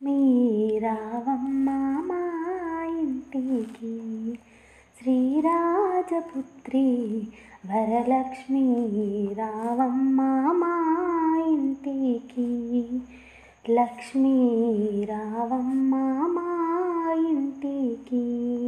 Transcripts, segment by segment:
మీరావమ్మ మా ఇంటికి శ్రీరాజపుత్రి వరలక్ష్మి రావమ్మ మా ఇంటికి లక్ష్మీ రావమ్మ మా ఇంటికి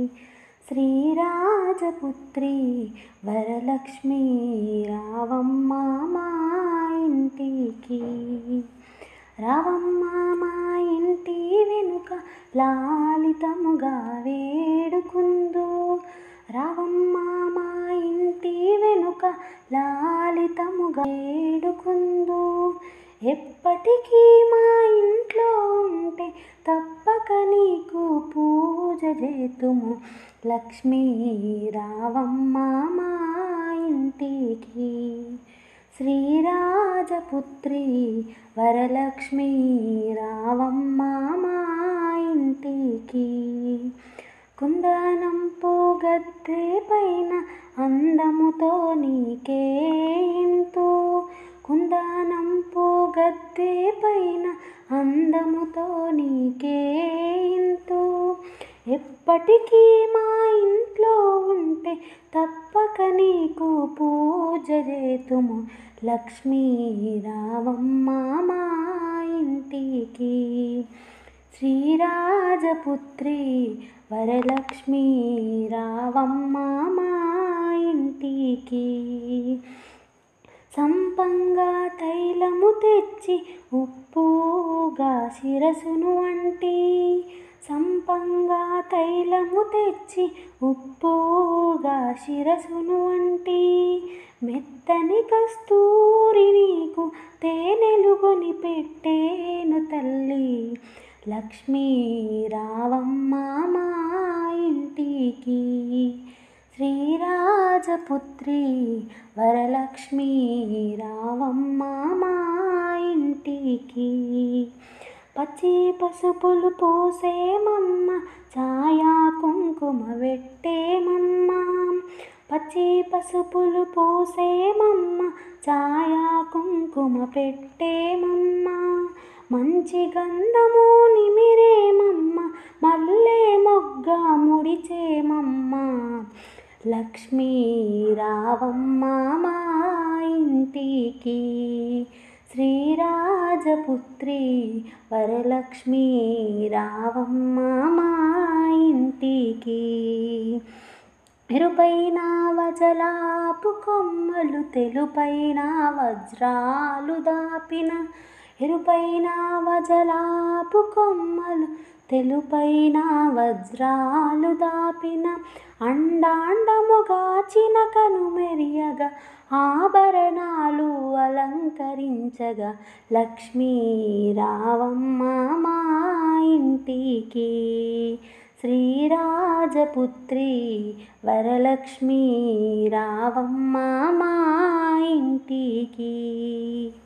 శ్రీరాజపుత్రి వరలక్ష్మి రావమ్మ మా ఇంటికి రావమ్మ మా ఇంటి వెనుక లాలితముగా వేడుకుందు రావమ్మ మా ఇంటి వెనుక లాలితముగా వేడుకుందు ఎప్పటికీ మా ఇంట్లో ఉంటే తప్పక నీకు పూజ చేతుము లక్ష్మీ రావమ్మ మా ఇంటికి శ్రీరాజపుత్రి వరలక్ష్మి రావమ్మ మా ఇంటికి కుందనం పోగద్దే పైన అందముతో నీకే ఇంతు కుందనం పోగద్దే పైన అందముతో నీకే ఇంతు ఎప్పటికీ మా ఇంట్లో ఉంటే తప్పక నీకు పూజ చేతుము లక్ష్మీ రావమ్మ మా ఇంటికి శ్రీరాజపుత్రి వరలక్ష్మి రావమ్మ మా ఇంటికి సంపంగా తైలము తెచ్చి ఉప్పుగా శిరసును అంటి సంపంగా తైలము తెచ్చి ఉప్పుగా శిరసును అంటి మెత్తని కస్తూరి నీకు తేనెలుగొని పెట్టేను తల్లి లక్ష్మీ రావమ్మ మా ఇంటికి శ్రీరాజపుత్రి వరలక్ష్మి రావమ్మ మా ఇంటికి పచ్చి పసుపులు పోసేమమ్మ ఛాయా కుంకుమ పెట్టేమమ్మ పచ్చి పసుపులు పోసేమమ్మ ఛాయా కుంకుమ పెట్టేమమ్మ మంచి గంధము నిమిరేమమ్మ మల్లె మొగ్గ ముడిచేమమ్మ లక్ష్మీ రావమ్మ మా ఇంటికి శ్రీరాజపుత్రి వరలక్ష్మి రావమ్మ మా ఇంటికి ఎరుపైన వజలాపు కొమ్మలు తెలుపైన వజ్రాలు దాపిన ఎరుపైన వజలాపు కొమ్మలు తెలుపైన వజ్రాలు దాపిన అండాండముగా చినకను మెరియగా ఆభరణాలు అలంకరించగా లక్ష్మీ రావమ్మ మా ఇంటికి శ్రీరాజపుత్రి వరలక్ష్మి రావమ్మ మా ఇంటికి